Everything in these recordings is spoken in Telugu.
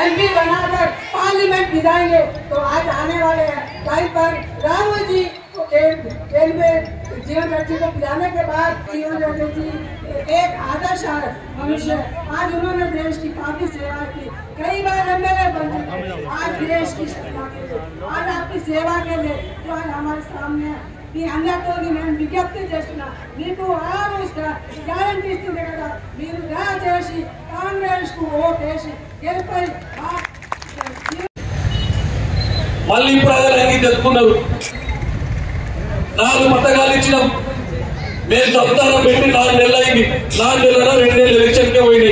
एमपी बनाकर पार्लियामेंट भिजाएंगे तो आज आने वाले टाइम पर राहुल जी को खेल खेल में जीवन ज्योति को पिलाने के बाद जीवन ज्योति जी एक आदर्श मनुष्य आज उन्होंने देश की काफी सेवा की कई बार एमएलए बन चुके आज देश की सेवा के लिए आज आपकी सेवा के लिए जो आज हमारे सामने है. మీ అందరితో నేను విజ్ఞప్తి చేస్తున్నా మీకు ఆరు గ్యారంటీ ఇస్తుంది కదా మీరు దయచేసి కాంగ్రెస్ కు ఓటేసి గెలిపై ఆ- మళ్ళీ ఇప్పుడు అదనంగా తెచ్చుకున్నారు నాలుగు పథకాలు ఇచ్చినాం మేము సంతానం పెట్టి నాలుగు నెలలు అయింది నాలుగు నెలల రెండు నెలలు ఎలక్షన్కే పోయినాయి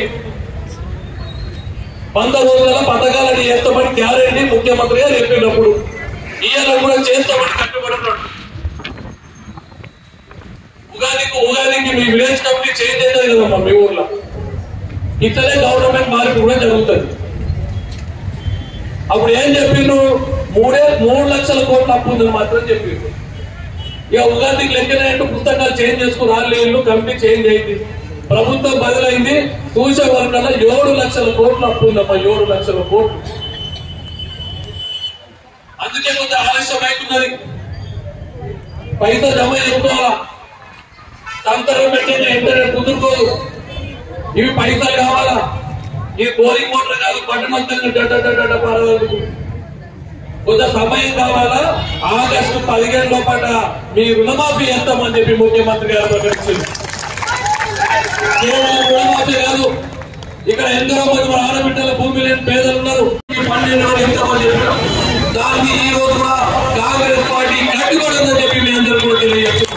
వంద రోజుల పథకాలని చేస్తామని గ్యారెంటీ ముఖ్యమంత్రిగా చెప్పినప్పుడు ఇవాళ కూడా చేస్తామని కట్టుబడుతున్నాడు ఉగాదికి ఉగాదికి మీ విలేజ్ కమిటీ చేంజ్ అవుతుంది కదమ్మా మీ ఊర్లో ఇట్లనే గవర్నమెంట్ మార్పు కూడా జరుగుతుంది అప్పుడు ఏం చెప్పిండ్రు మూడే మూడు లక్షల కోట్ల అప్పు ఉందని మాత్రం చెప్పిండ్రు ఇక ఉగాదికి లెక్కనంటూ పుస్తకాలు చేంజ్ చేసుకుని రాళ్ళు కమిటీ చేంజ్ అయింది ప్రభుత్వం బదులైంది చూసే వర్గాల ఏడు లక్షల కోట్ల అప్పు ఉందమ్మా ఏడు లక్షల కోట్లు అందుకే కొంచెం ఆలస్యం అవుతున్నది పైసా జమ చేసుకోవాలా సంతకం పెట్టిన ఇంటర్నెట్ కుదురుకోదు ఇవి పైసలు కావాలా ఈ బోరింగ్ మోటార్ కాదు పట్టణంతంగా డడ్డ డడ్డ డడ్డ పారదందుకు కొంత సమయం కావాలా ఆగస్టు పదిహేను లోపల మీ రుణమాఫీ చేస్తామని చెప్పి ముఖ్యమంత్రి గారు ప్రకటించింది కేవలం రుణమాఫీ కాదు ఇక్కడ ఎందరో మంది మన ఆడబిడ్డల భూమి లేని పేదలు ఉన్నారు ఈ పన్నెండు వేలు ఇస్తామని చెప్పారు దాన్ని ఈ రోజు కూడా కాంగ్రెస్ పార్టీ కట్టుకోవడం చెప్పి మీ అందరూ కూడా తెలియజేస్తున్నాం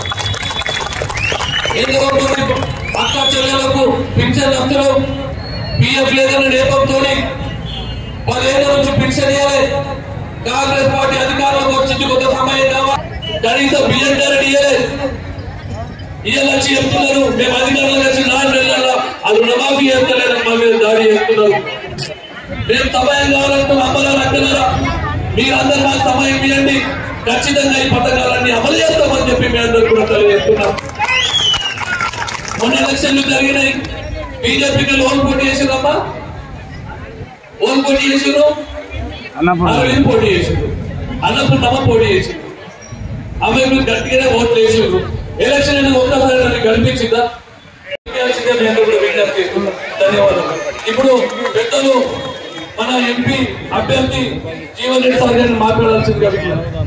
ఎందరో మంది అక్క చెల్లెలకు పింఛన్ హక్కులు పిఎఫ్ లేదన్న నేపథ్యంతో పదేళ్ల నుంచి పింఛన్ ఇవ్వాలి కాంగ్రెస్ పార్టీ అధికారంలోకి వచ్చింది కొంత సమయం కావాలి కనీసం బియ్యం ధర ఇవ్వలేదు ఇవాళ వచ్చి చెప్తున్నారు మేము అధికారంలోకి వచ్చి నాలుగు నెలల్లో అది రుణమాఫీ చేస్తలేదు మా మీద దాడి చేస్తున్నారు మేము సమయం కావాలంటున్నాం అమ్మగారు అక్కలారా మీరందరూ మాకు సమయం ఇవ్వండి ఖచ్చితంగా ఈ పథకాలన్నీ అమలు చేస్తామని చెప్పి మీ అందరూ కూడా తెలియజేస్తున్నాం మొన్న ఎలక్షన్లు జరిగినాయి బీజేపీకి లోన్ పోటీ చేసిరమ్మా లోన్ పోటీ చేసిరు అరవింద్ పోటీ చేసిరు అన్నపూర్ణమ్మ పోటీ చేసిరు ఆమె మీరు గట్టిగానే ఓట్లు వేసిరు ఎలక్షన్ అనేది ఒక్కసారి నన్ను కనిపించిందా చేయాల్సిందే మీ అందరూ కూడా విజ్ఞప్తి చేస్తున్నాం. ధన్యవాదాలు ఇప్పుడు పెద్దలు మన ఎంపీ అభ్యర్థి జీవన్ రెడ్డి సార్ గారిని మాట్లాడాల్సిందిగా విజ్ఞప్తి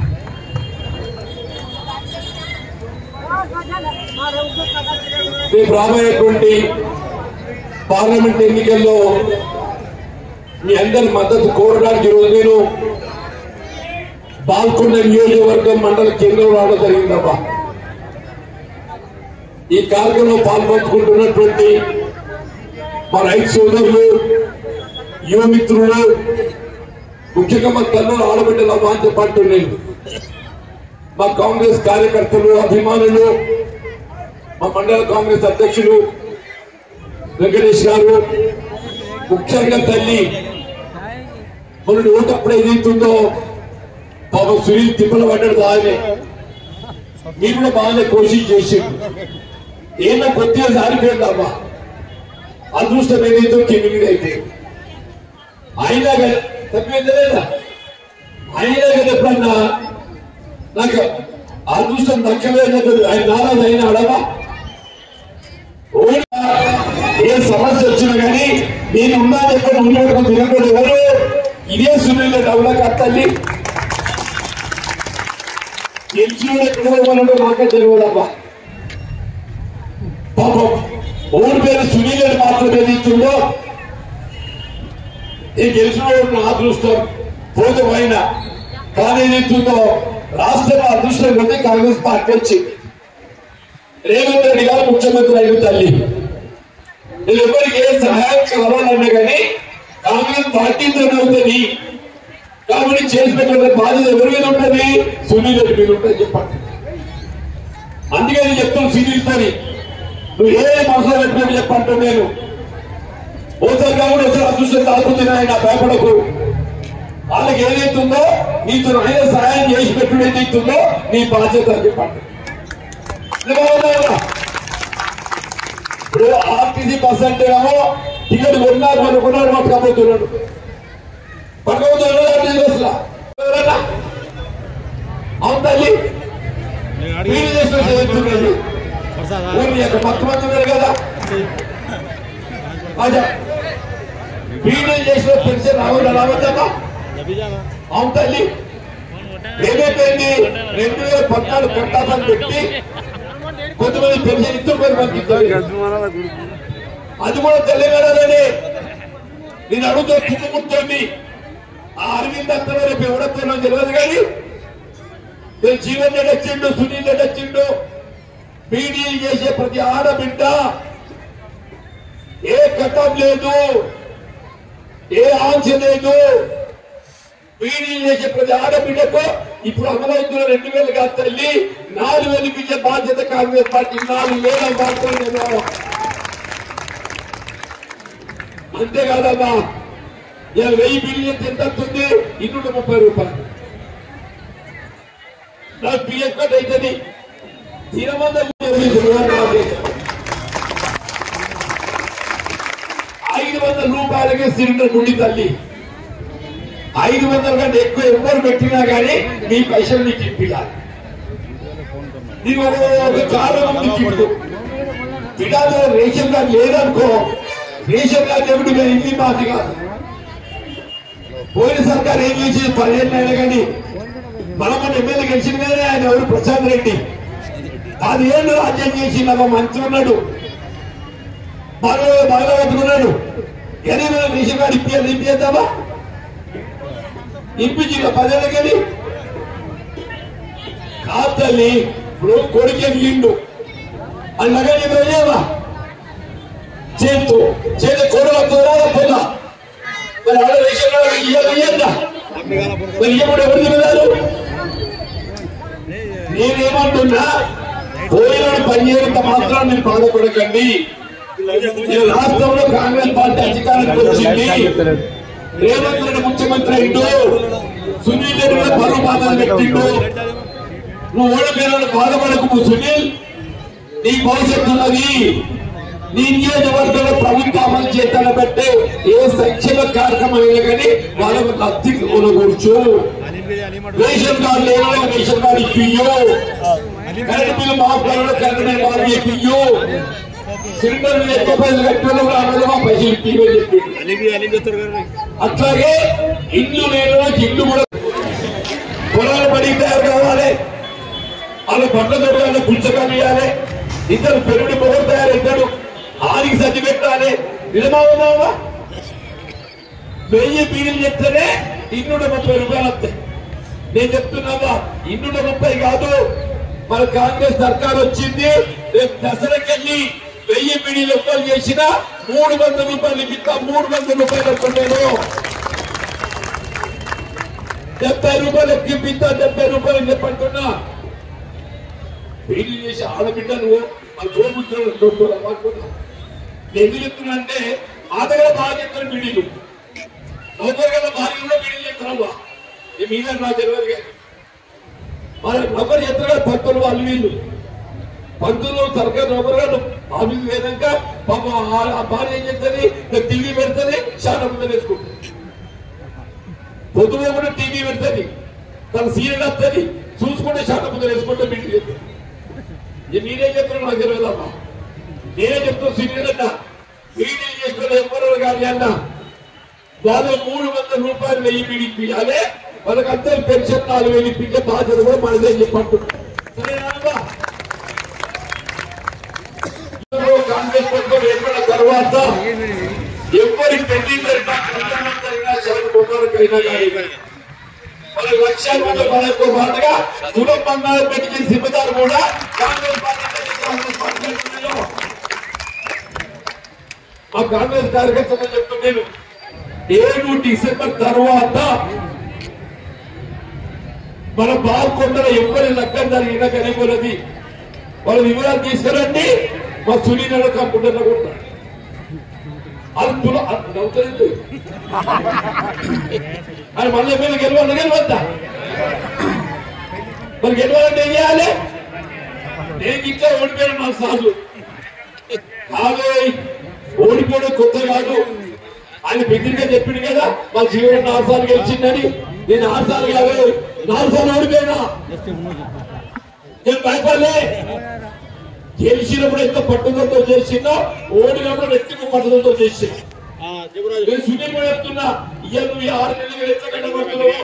రేపు రాబోయేటువంటి పార్లమెంట్ ఎన్నికల్లో మీ అందరి మద్దతు కోరడానికి ఈరోజు నేను బాల్కొండ నియోజకవర్గం మండల కేంద్రం రావడం జరిగిందమ్మా ఈ కార్యక్రమంలో పాల్పంచుకుంటున్నటువంటి మా రైతు సోదరులు యువ మిత్రులు ముఖ్యంగా మా తల్లులు ఆడబిడ్డలమ్మా అని చెప్పంటూ నేను మా కాంగ్రెస్ కార్యకర్తలు అభిమానులు మా మండల కాంగ్రెస్ అధ్యక్షులు వెంకటేష్ గారు ముఖ్యంగా తల్లి మన ఓటప్పుడు ఏదైతుందో పాప సునీల్ తిప్పల పడ్డాడు బాగానే మీరు కూడా బాగానే కోషిష్ చేసిండు ఏమో కొద్దిగా సారిపోయిందమ్మా అదృష్టం ఏదైతే కిమిడిదైతే అయినా కదా తప్పిందా లేదా అయినా కదా ఎప్పుడన్నా నాకు అదృష్టం దక్కలేదు ఆయన నారాజు అయినా అడవా ఓడినా ఏ సమస్య వచ్చినా కానీ నేను ఉన్నా చెప్పి ముందు తిరగకూడదు ఎవరు ఇదే సునీల్ డబ్బులకు అత్తల్లి గెలిచిన ఎక్కడ మాకే తెలియదమ్మా పాపం ఓడి పేరు సునీల్ అని మాత్రం ఏదైతుందో ఈ గెలిచిన వాడు నా అదృష్టం పోతే పోయినా కానీ ఏదైతుందో రాష్ట్రంలో అదృష్టం కొద్ది కాంగ్రెస్ పార్టీ వచ్చింది రేవంత్ రెడ్డి గారు ముఖ్యమంత్రి అయిన తల్లి నేను ఎవరికి ఏ సహాయం కావాలన్నా కానీ కాంగ్రెస్ పార్టీతో అవుతుంది కాబట్టి చేసి పెట్టిన బాధ్యత ఎవరి మీద ఉంటుంది సునీల్ రెడ్డి మీద ఉంటుంది చెప్పండి అందుకే నేను చెప్తాను సునీల్ తని నువ్వు ఏ మనసులో పెట్టినట్టు చెప్పంటూ నేను ఓసారి కాబట్టి ఒకసారి అదృష్టం తాగుతుంది ఆయన భయపడకు వాళ్ళకి ఏదైతుందో నీతో ఆయన సహాయం చేసి పెట్టుడు ఏదైతుందో నీ బాధ్యత అని చెప్పండి నిజమవునా? ఇప్పుడు ఆర్టీసీ బస్ అంటే ఏమో టికెట్ కొన్నారు మరి కొన్నారు పట్టుకపోతున్నాడు పక్కన అసలు అవును తల్లి వీళ్ళు చేసిన చదువుతున్నది ఊరి యొక్క మొత్తం మంది ఉన్నారు కదా అదే వీళ్ళు చేసిన పెన్షన్ రావాలి రావద్దమ్మా అవును తల్లి ఏమైపోయింది రెండు వేల పద్నాలుగు కట్టాలని పెట్టి కొంతమంది పెన్షన్ ఇస్తూ కొంతమంది ఇస్తారు. అది కూడా తెలియగలదని నేను అడుగుతూ తుమ్ముకుంటోంది ఆ అరవింద్ అంతా రేపు ఎవడొస్తానో తెలియదు కానీ నేను జీవన్ రెడ్డి వచ్చిండు సునీల్ రెడ్డి వచ్చిండు బీడీలు చేసే ప్రతి ఆడబిడ్డ ఏ కట్టం లేదు ఏ ఆంక్ష లేదు బీడీలు చేసే ప్రతి ఆడబిడ్డకు ఇప్పుడు అమలవుతున్న రెండు వేలు కాదు తల్లి నాలుగు వేలు ఇచ్చే బాధ్యత కాంగ్రెస్ పార్టీ నాలుగు వేల మాత్రమే అంతేకాదమ్మా ఇలా వెయ్యి బిలియన్ ఎంత వస్తుంది ఇన్నూట ముప్పై రూపాయలు నాకు పిఎఫ్ కట్ అవుతుంది తినమంద ఐదు వందల రూపాయలకే సిలిండర్ నుండి తల్లి ఐదు వందల కంటే ఎక్కువ ఎవరు పెట్టినా కానీ మీ పైసలు నీకు ఇప్పించాలి నీకు ఒక ఒక కారణం ఉంది ఇప్పుడు పిడాలో రేషన్ కార్డు లేదనుకో రేషన్ కార్డు ఎప్పుడు మేము ఇల్లు మాది కాదు పోయిన సర్కార్ ఏం చేసింది పదిహేను అయినా కానీ మనం మన ఎమ్మెల్యే గెలిచిన కానీ ఆయన ఎవరు ప్రశాంత్ రెడ్డి అది ఏళ్ళు రాజ్యం చేసి నాకు మంచి ఉన్నాడు బాగా బాగా పట్టుకున్నాడు ఎనిమిది రేషన్ కార్డు ఇప్పించాలి ఇప్పిద్దామా ఇప్పించి పదేళ్ళకెళ్ళి కాదు తల్లి ఇప్పుడు కొడుకే నిండు అని మగని ఏమయ్యావా చేతు చేతి కొడుకు పోదా మరి ఆడ రేషన్ ఇయ్యాలి ఇయ్యద్దా మరి ఇయ్యప్పుడు ఎవరు తిన్నారు నేనేమంటున్నా పోయిన పనిచేయడంత మాత్రం మీరు బాధపడకండి ఈ రాష్ట్రంలో కాంగ్రెస్ పార్టీ అధికారానికి వచ్చింది రేవంత్ రెడ్డి ముఖ్యమంత్రి అయిండు సునీల్ రెడ్డి కూడా పరువు బాధలు పెట్టిండు నువ్వు ఓడిపోయిన బాధపడకు సునీల్ నీ భవిష్యత్తు ఉన్నది నీ నియోజకవర్గంలో ప్రభుత్వం అమలు చేతాను బట్టే ఏ సంక్షేమ కార్యక్రమం అయినా కానీ వాళ్ళకు లబ్ధి కొనకూర్చు రేషన్ కార్డు లేని రేషన్ కార్డు ఇప్పియు కరెంట్ బిల్లు మాఫ్ కాలంలో కరెంట్ బిల్లు మాఫ్ ఇప్పియు సిలిండర్ మీద ఎక్కువ పైసలు కట్టిన వాళ్ళు మా పైసలు ఇప్పియని చెప్పి అట్లాగే ఇల్లు లేని వాళ్ళకి ఇల్లు కూడా పొలాలు పడి తయారు కావాలి వాళ్ళ పండ్ల తోటగానే పుస్తకాలు ఇవ్వాలి ఇద్దరు పెరుగుడు పొగరు తయారవుతాడు ఆరికి సర్ది పెట్టాలి నిజమావా వెయ్యి బీడీలు చెప్తేనే ఇన్నుడ ముప్పై రూపాయలు వస్తాయి నేను చెప్తున్నావా ఇన్నుడ ముప్పై కాదు మన కాంగ్రెస్ సర్కార్ వచ్చింది రేపు దసరాకెళ్ళి వెయ్యి బీడీలు ఎవ్వరు చేసినా మూడు వందల రూపాయలు ఇప్పిస్తా మూడు వందల రూపాయలు వస్తున్నాను డెబ్బై రూపాయలు ఎక్కిపిస్తా డెబ్బై రూపాయలు చెప్పంటున్నా పెళ్లి చేసి ఆడబిడ్డ నువ్వు మన తోబుట్టున్నా ఎందుకు చెప్తున్నా అంటే మా దగ్గర బాగా చెప్తారు బిడ్డలు నౌకర్ కదా భార్య కూడా బిడ్డలు చెప్తున్నావా ఏ మీద నాకు తెలియదు కానీ మన నౌకరు చెప్తారు కదా భక్తులు వాళ్ళు వీళ్ళు పంతులు సర్కారు నౌకరు గారు ఆఫీస్ పోయినాక పాప ఆ- ఆ భార్య ఏం చేస్తుంది టీవీ పెడుతుంది చాలా ముందు వేసుకుంటుంది పొద్దున కూడా టీవీ పెడుతుంది తన సీరియల్ వస్తుంది చూసుకుంటే చాలా ముందు వేసుకుంటే బిడ్డ చెప్తుంది ఇది మీరే చెప్తున్నా నాకు తెలియదమ్మా నేనే చెప్తున్నా సీనియర్ అన్న మీడియా చేసుకున్న ఎవరు కానీ అన్న వాళ్ళు మూడు వందల రూపాయలు వెయ్యి పిడిపియాలి వాళ్ళకి అందరు పెన్షన్ నాలుగు వేలు ఇప్పించే బాధ్యత కూడా మనదే చెప్పంటున్నా సరేనా కాంగ్రెస్ ప్రభుత్వం ఏర్పడిన తర్వాత ఎవరి పెళ్లికైనా ప్రధానమంత్రైనా చదువుకోవడానికైనా కానీ మన లక్ష్యాలతో మనకు పాటుగా కులం బంగారు పెట్టిన జిమ్మదారు కూడా కాంగ్రెస్ పార్టీ కాంగ్రెస్ పార్టీ ఆ కాంగ్రెస్ కార్యకర్తలు చెప్తున్నాను ఏడు డిసెంబర్ తర్వాత మన బాగుండల ఎవరి లక్కం జరిగినా కనిపోలేదు వాళ్ళ వివరాలు తీసుకురండి మా సునీల కంప్యూటర్లో కూడా అది తుల అది నవ్వుతుంది అని మళ్ళీ మీరు గెలవాలి గెలవద్దా మరి గెలవాలంటే ఏం చేయాలి నేను ఇంకా ఓడిపోయాను నా సార్లు కాదు ఓడిపోవడం కొత్త కాదు ఆయన బిడ్డగా చెప్పిండు కదా మా జీవన్ నాలుగు సార్లు గెలిచిందని నేను ఆరు సార్లు కాదు నాలుగు సార్లు ఓడిపోయినా నేను భయపడలే గెలిచినప్పుడు ఎంత పట్టుదలతో చేసిందో ఓడినప్పుడు ఎక్కువ పట్టుదలతో చేసింది నేను సునీల్ కూడా చెప్తున్నా ఇయ్యాల నువ్వు ఈ ఆరు నెలలు ఎచ్చగడ్డ పడుతున్నావు